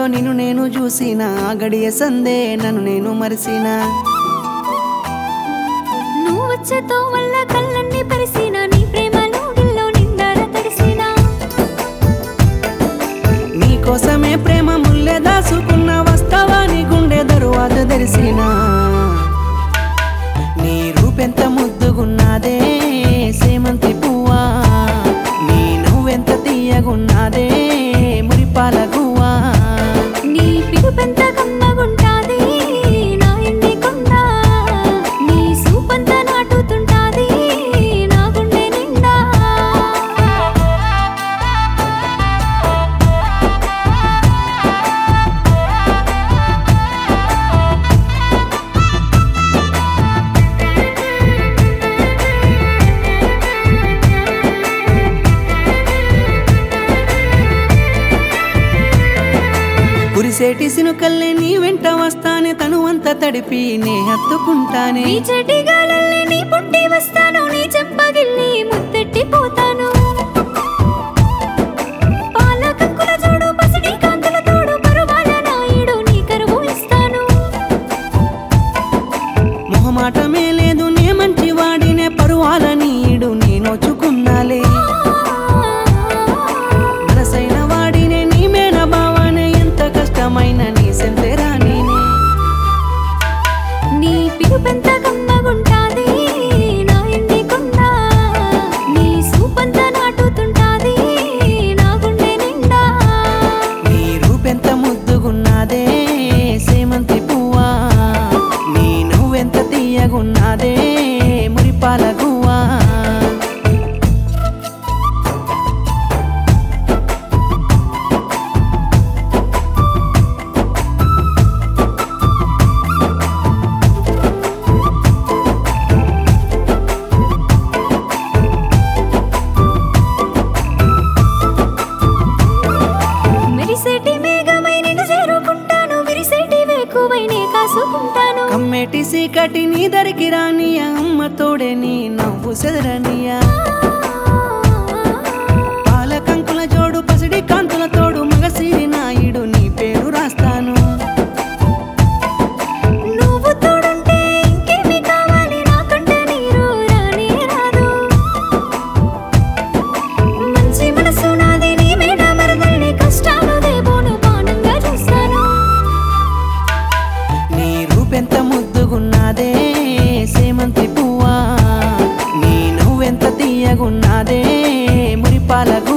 నిన్ను నేను చూసిన ఆ గడియ సందే నన్ను నేను మరిసిన నువ్వు వచ్చేతో వల్ల కళ్ళన్ని పరిసిన నీ ప్రేమలో గిల్లో నిండార తడిసిన నీకోసమే ప్రేమ ముల్లె దాసుకున్న వస్తావా నీ గుండె దరువాత తెరిసిన నీ రూపెంత ముద్దుగున్నదే సేమంతి పువ్వా నీ నువ్వెంత తీయగున్నదే మురిపాల గువ్వా నీ పిలుపెంత కమ్మగుంటాది నా ఎండి కొండ నీ సూపంత నాటుతుంటాది నా గుండె నిండా కురిసేటి సినుకల్లే నీ వెంట వస్తానే తను అంత తడిపి నే హత్తుకుంటానే నీ చెటి గాలల్లే నీ పుట్టి వస్తాను నీ చెంపగిల్లి ముత్తెట్టి పోతాను పాల కంకుల జోడు పసిడి కాంతుల తోడు పరువాల నాయుడు నీ కరువు ఇస్తాను మొహమాటమే లేదు నే మంచి వాడినే పరువాల నీడు నే నోచుకున్నాలే మనసైన వాడినే నీ మేన బావానే ఎంత కష్టమైన నీ సెంతెరా నేనే నీ పిలుపెంత కమ్మగుంటాది నా ఎండి కొండ నీ సూపంత నాటుతుంటాది నా గుండె నిండా నీ రూపెంత ముద్దుగున్నదే సేమంతి పువ్వా నీ నువ్వెంత తీయగున్నదే మురిపాల గువ్వా మెరిసేటి మేఘమై నిన్ను చేరుకుంటాను విరిసేటి వేకువై నే కాసుకుంటాను కమ్మేటి సీకటి నీ దరికి రానియ అమ్మ తోడే నీ నవ్వు సెదరనియా పాల కంకుల జోడు పసిడి కాంతుల తోడు మగసిరి నాయుడు నీ పేరు రాస్తాను నువ్వు తోడుంటే ఇంకేమి కావాలి నాకంటే నీరు రానే రాదు మంచి మనసు నాది నీ మీద మరదల్ని కష్టాలు దేవోను బాణంగా చూస్తాను నీ రూపెంత ముద్దుగున్నదే సేమంతి పువ్వా నీ నువ్వెంత తీయగున్నదే మురిపాల